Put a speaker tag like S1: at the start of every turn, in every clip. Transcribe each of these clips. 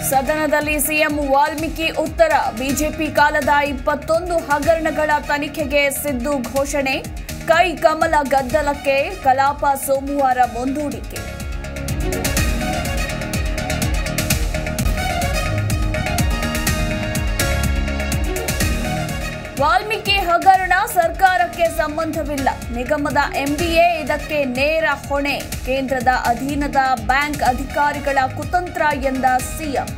S1: ಸದನದಲ್ಲಿ ಸಿಎಂ ವಾಲ್ಮೀಕಿ ಉತ್ತರ ಬಿಜೆಪಿ ಕಾಲದ ಇಪ್ಪತ್ತೊಂದು ಹಗರಣಗಳ ತನಿಖೆಗೆ ಸಿದ್ದು ಘೋಷಣೆ ಕೈ ಕಮಲ ಗದ್ದಲಕ್ಕೆ ಕಲಾಪ ಸೋಮವಾರ ಮುಂದೂಡಿಕೆ ವಾಲ್ಮೀಕಿ ಹಗರಣ ಸರ್ಕಾರಕ್ಕೆ ಸಂಬಂಧವಿಲ್ಲ ನಿಗಮದ ಎಂಬಿಎ ಇದಕ್ಕೆ ನೇರ ಹೊಣೆ ಕೇಂದ್ರದ ಅಧೀನದ ಬ್ಯಾಂಕ್ ಅಧಿಕಾರಿಗಳ ಕುತಂತ್ರ ಎಂದ ಸಿಎಂ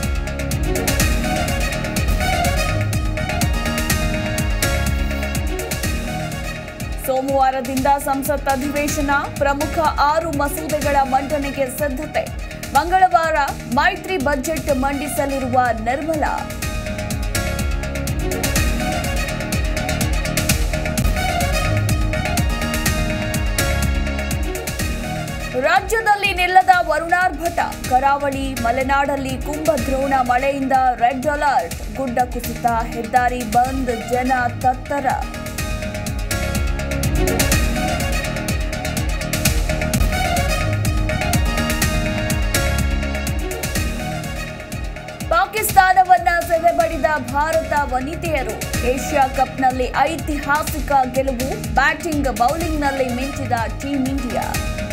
S1: ಸೋಮವಾರದಿಂದ ಸಂಸತ್ ಅಧಿವೇಶನ ಪ್ರಮುಖ ಆರು ಮಸೂದೆಗಳ ಮಂಡನೆಗೆ ಸಿದ್ಧತೆ ಮಂಗಳವಾರ ಮೈತ್ರಿ ಬಜೆಟ್ ಮಂಡಿಸಲಿರುವ ನಿರ್ಮಲಾ ರಾಜ್ಯದಲ್ಲಿ ನಿಲ್ಲದ ವರುಣಾರ್ಭಟ ಕರಾವಳಿ ಮಲೆನಾಡಲ್ಲಿ ಕುಂಭದ್ರೋಣ ಮಳೆಯಿಂದ ರೆಡ್ ಅಲರ್ಟ್ ಗುಡ್ಡ ಕುಸಿತ ಹೆದ್ದಾರಿ ಬಂದ್ ಜನ ತತ್ತರ ಪಾಕಿಸ್ತಾನವನ್ನ ಸೆದೆಬಡಿದ ಭಾರತ ವನಿತೆಯರು ಏಷ್ಯಾ ಕಪ್ನಲ್ಲಿ ಐತಿಹಾಸಿಕ ಗೆಲುವು ಬ್ಯಾಟಿಂಗ್ ಬೌಲಿಂಗ್ನಲ್ಲಿ ಮಿಂಚಿದ ಟೀಂ ಇಂಡಿಯಾ